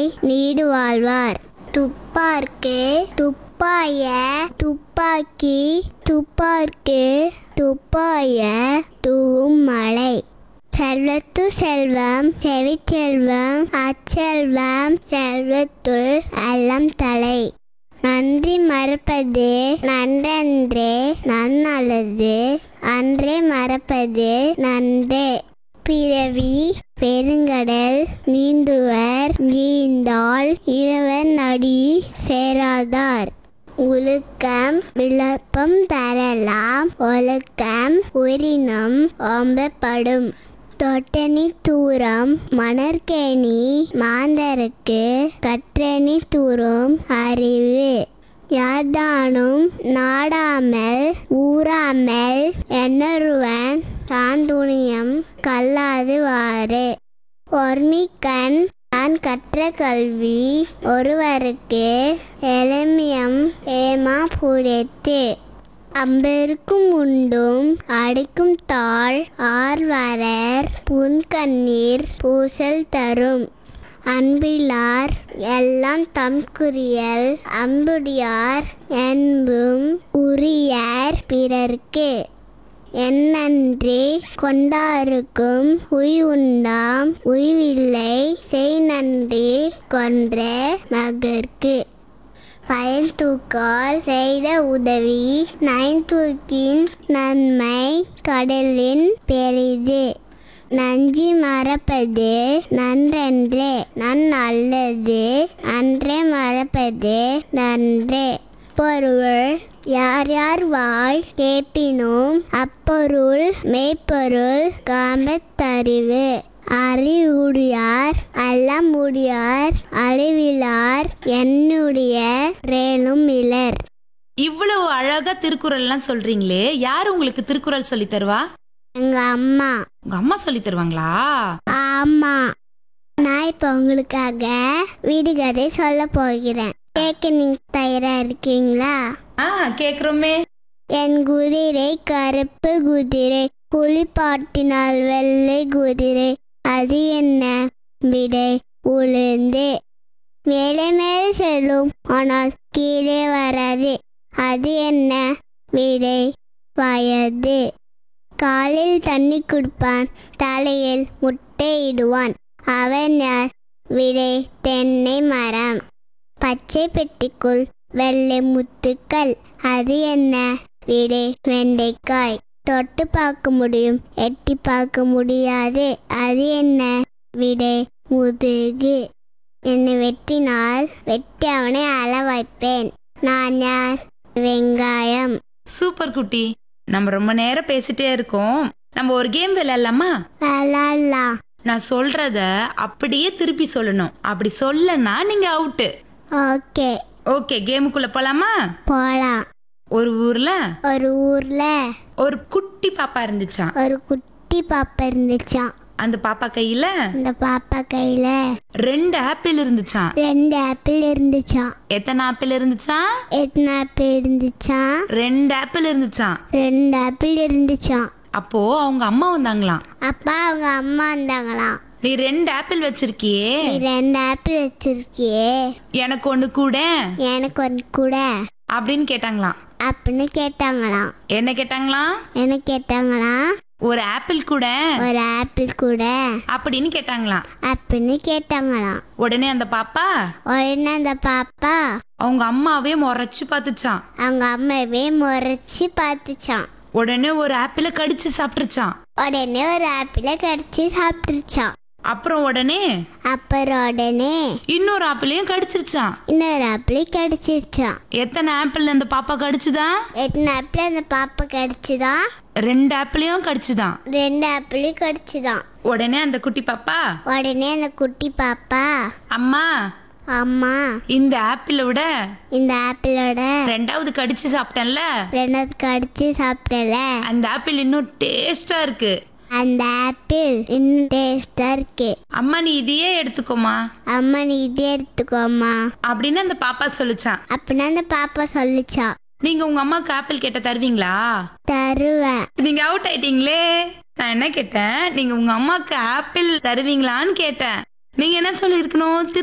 need வாழ்வார் துப்பார்க்கு துப்பாய துப்பாக்கி துப்பார்க்கு துப்பாய தூவும் மழை செல்வத்து செல்வம் செவிச்செல்வம் அச்செல்வம் செல்வத்துள் எல்லாம் தலை நன்றி மறப்பது நன்றன்றே நன்னல்லது அன்றே மறப்பது நன்றே பிறவி பெருங்கடல் நீந்துவர் நீந்தால் இறைவன் அடி சேராதார் ஒழுக்கம் விளப்பம் தரலாம் ஒழுக்கம் உரினம் ஓம்பப்படும் தொட்டணி தூரம் மணற்கேணி மாந்தருக்கு கற்றணி தூரம் அறிவு யார்தானும் நாடாமல் ஊறாமல் என்னொருவன் சாந்துணியம் கல்லாது வாறு ஒர்மிக்கண் நான் கற்ற கல்வி ஒருவருக்கு எளிமியம் ஏமா புடைத்து அம்பெருக்கும் உண்டும் அடிக்கும் தாள் ஆர்வரர் புன்கண்ணீர் பூசல் தரும் அன்பிலார் எல்லாம் தம்குரியல் அம்புடியார் என்பும் உரியர் பிறர்க்கு என்னன்றி கொண்டாருக்கும் உய் உண்டாம் உய்வில்லை செய் நன்றி கொன்ற மகற்கு பயன் தூக்கால் செய்த உதவி நயன்தூக்கின் நன்மை கடலின் பெரிது நஞ்சி மறப்பது நன்றன்றே நன் அல்லது அன்றே மறப்பது நன்றே பொருள் யார் யார் வாய் கேட்பினும் அப்பொருள் மெய்ப்பொருள் காம்பத்தறிவு அறிவுடையார் அல்லமுடியார் அழிவிலார் என்னுடைய ரேலும் இலர் இவ்வளவு அழகா திருக்குறள்லாம் சொல்றீங்களே யார் உங்களுக்கு திருக்குறள் சொல்லி தருவா எங்க அம்மா உங்க அம்மா சொல்லி தருவாங்களா ஆமா நான் இப்போ உங்களுக்காக விடுகதை சொல்ல போகிறேன் கேட்க நீங்க தயாரா இருக்கீங்களா ஆ கேக்குறோமே என் குதிரை கருப்பு குதிரை குளிப்பாட்டினால் வெள்ளை குதிரை அது என்ன விடை உளுந்து மேலே மேலே செல்லும் ஆனால் கீழே வராது அது என்ன விடை வயது காலில் தண்ணி குடிப்பான் தலையில் முட்டையிடுவான் அவன் யார் விடை தென்னை மரம் பச்சை பெட்டிக்குள் வெள்ளை முத்துக்கள் அது என்ன விடை வெண்டைக்காய் தொட்டு பார்க்க முடியும் எட்டி பார்க்க முடியாது அது என்ன விடை முதுகு என்னை வெட்டினால் வெட்டி அவனை அள வைப்பேன் நான் யார் வெங்காயம் சூப்பர் குட்டி நம்ம ரொம்ப நேரம் பேசிட்டே இருக்கோம் நம்ம ஒரு கேம் விளையாடலாமா விளாட்லாம் நான் சொல்றத அப்படியே திருப்பி சொல்லணும் அப்படி சொல்லனா நீங்க அவுட்டு ஓகே ஓகே கேமுக்குள்ள போலாமா போலாம் ஒரு ஊர்ல ஒரு ஊர்ல ஒரு குட்டி பாப்பா இருந்துச்சாம் ஒரு குட்டி பாப்பா இருந்துச்சான் அந்த பாப்பா கையில அந்த பாப்பா கையில ரெண்டு ஆப்பிள் இருந்துச்சாம் ரெண்டு ஆப்பிள் இருந்துச்சான் எத்தனை ஆப்பிள் இருந்துச்சாம் எத்தனை ஆப்பிள் இருந்துச்சான் ரெண்டு ஆப்பிள் இருந்துச்சாம் ரெண்டு ஆப்பிள் இருந்துச்சான் அப்போ அவங்க அம்மா வந்தாங்களாம் அப்பா அவங்க அம்மா வந்தாங்களாம் நீ ரெண்டு ஆப்பிள் வச்சிருக்கியே நீ ரெண்டு ஆப்பிள் வச்சிருக்கியே எனக்கு ஒண்ணு கூட எனக்கு ஒன்று கூட அப்படின்னு கேட்டாங்களாம் அப்படின்னு கேட்டாங்களாம் என்ன கேட்டாங்களாம் என்ன கேட்டாங்களாம் ஒரு ஆப்பிள் கூட ஒரு ஆப்பிள் கூட அப்படின்னு கேட்டாங்களாம் அப்படின்னு கேட்டாங்களாம் உடனே அந்த பாப்பா உடனே அந்த பாப்பா அவங்க அம்மாவே முறைச்சு பார்த்துச்சான் அவங்க அம்மாவே முறைச்சி பார்த்துச்சான் உடனே ஒரு ஆப்பிளை கடிச்சு சாப்பிட்டுருச்சான் உடனே ஒரு ஆப்பிளை கடிச்சு சாப்பிட்டுருச்சான் அப்புறம் உடனே அப்புறம் உடனே இன்னொரு ஆப்பிளையும் கடிச்சிருச்சான் இன்னொரு ஆப்பிளை கடிச்சிருச்சான் எத்தனை ஆப்பிள் அந்த பாப்பா கடிச்சுதான் எத்தனை ஆப்பிள் அந்த பாப்பா கடிச்சுதான் ரெண்டு ஆப்பிளையும் கடிச்சுதான் ரெண்டு ஆப்பிளையும் கடிச்சுதான் உடனே அந்த குட்டி பாப்பா உடனே அந்த குட்டி பாப்பா அம்மா அம்மா இந்த ஆப்பிளை விட இந்த ஆப்பிளோட ரெண்டாவது கடிச்சு சாப்பிட்டேன்ல ரெண்டாவது கடிச்சு சாப்பிட்டல அந்த ஆப்பிள் இன்னும் டேஸ்டா இருக்கு அந்த ஆப்பிள் இன்னும் டேஸ்டா இருக்கு அம்மா நீ இதையே எடுத்துக்கோமா அம்மா நீ இதே எடுத்துக்கோம்மா அப்படின்னு அந்த பாப்பா சொல்லுச்சான் அப்படின்னு அந்த பாப்பா சொல்லுச்சான் நீங்க உங்க அம்மாக்கு ஆப்பிள் கேட்ட தருவீங்களா தருவேன் நீங்க அவுட் ஆயிட்டீங்களே நான் என்ன கேட்டேன் நீங்க உங்க அம்மாக்கு ஆப்பிள் தருவீங்களான்னு கேட்டேன் நீங்க என்ன சொல்லியிருக்கணும் திரு